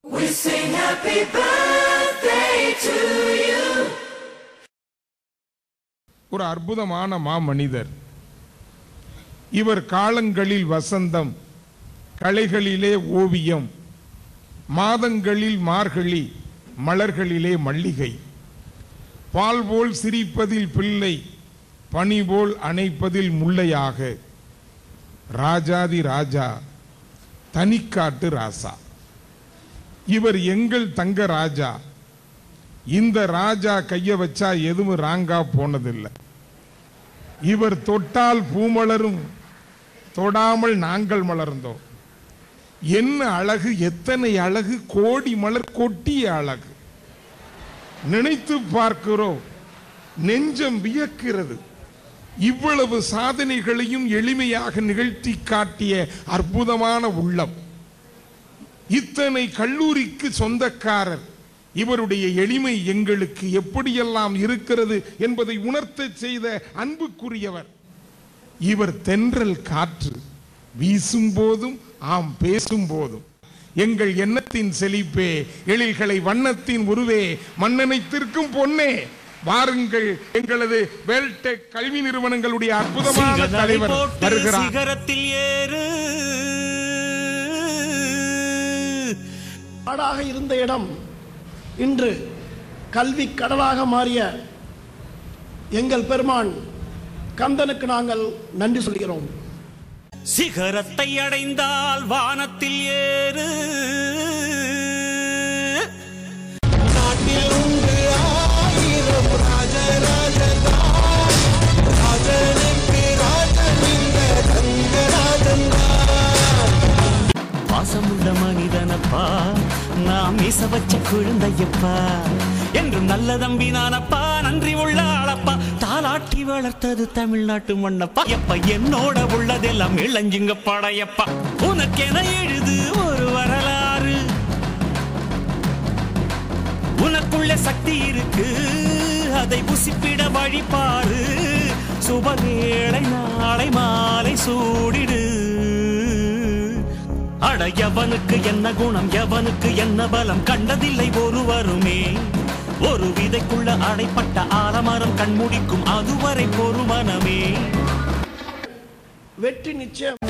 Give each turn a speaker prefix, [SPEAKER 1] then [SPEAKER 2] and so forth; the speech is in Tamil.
[SPEAKER 1] sing happy birthday to you.
[SPEAKER 2] ஒரு அற்புதமான மாமனிதர் இவர் காலங்களில் வசந்தம் கலைகளிலே ஓவியம் மாதங்களில் மார்கழி மலர்களிலே மல்லிகை பால் போல் சிரிப்பதில் பிள்ளை பனி போல் அணைப்பதில் முல்லையாக ராஜாதி ராஜா தனிக்காட்டு ராசா இவர் எங்கள் தங்க ராஜா இந்த ராஜா கைய வச்சா எதுவும் ராங்கா போனதில்லை இவர் தொட்டால் பூமலரும் தொடாமல் நாங்கள் மலர்ந்தோம் என்ன அழகு எத்தனை அழகு கோடி மலர் கொட்டிய அழகு நினைத்து பார்க்கிறோம் நெஞ்சம் வியக்கிறது இவ்வளவு சாதனைகளையும் எளிமையாக நிகழ்த்தி காட்டிய அற்புதமான உள்ளம் இத்தனை கல்லூரிக்கு சொந்தக்காரர் இவருடைய எளிமை எங்களுக்கு எப்படியெல்லாம் இருக்கிறது என்பதை உணர்த்தச் செய்த அன்புக்குரியவர் இவர் தென்றல் காற்று வீசும் போதும் ஆம் பேசும் போதும் எங்கள் எண்ணத்தின் செழிப்பே எழில்களை வண்ணத்தின் உருவே மண்ணனைத்திருக்கும் பொன்னே வாருங்கள் எங்களது வேல்டெக் கல்வி நிறுவனங்களுடைய அற்புதமான
[SPEAKER 3] சிங்கநடை
[SPEAKER 2] தலைவர்
[SPEAKER 3] போட்டு
[SPEAKER 2] வருகிறார்
[SPEAKER 3] சிகரத்தில் ஏறு
[SPEAKER 4] காடாக இருந்த இடம் இன்று கல்வி கடலாக மாறிய எங்கள் பெருமான் கந்தனுக்கு நாங்கள் நன்றி சொல்கிறோம்
[SPEAKER 3] சிகரத்தை அடைந்தால் வானத்தில் ஏறு
[SPEAKER 5] நாட்டில் உண்டு ஆயிரம் ராஜராஜதான் ராஜனுக்கு ராஜன் இந்த ரங்கராஜன்
[SPEAKER 3] பாசமுள்ள மனிதனப்பா நாம் மீச வச்ச குழந்தையப்பா என்றும் நல்ல தம்பி நானப்பா நன்றி உள்ள ஆளப்பா தாலாட்டி வளர்த்தது தமிழ்நாட்டு மண்ணப்பா எப்ப என்னோட உள்ளதெல்லாம் இளஞ்சுங்க படையப்பா உனக்கென எழுது ஒரு வரலாறு உனக்குள்ள சக்தி இருக்கு அதை புசிப்பிட வழிபாரு சுபவேளை நாளை மாலை சூடிடு அட எவனுக்கு என்ன குணம் எவனுக்கு என்ன பலம் கண்டதில்லை ஒருவருமே ஒரு விதைக்குள்ள அடைப்பட்ட ஆலமரம் கண்முடிக்கும் அதுவரை பொறுமனமே
[SPEAKER 4] வெற்றி நிச்சயம்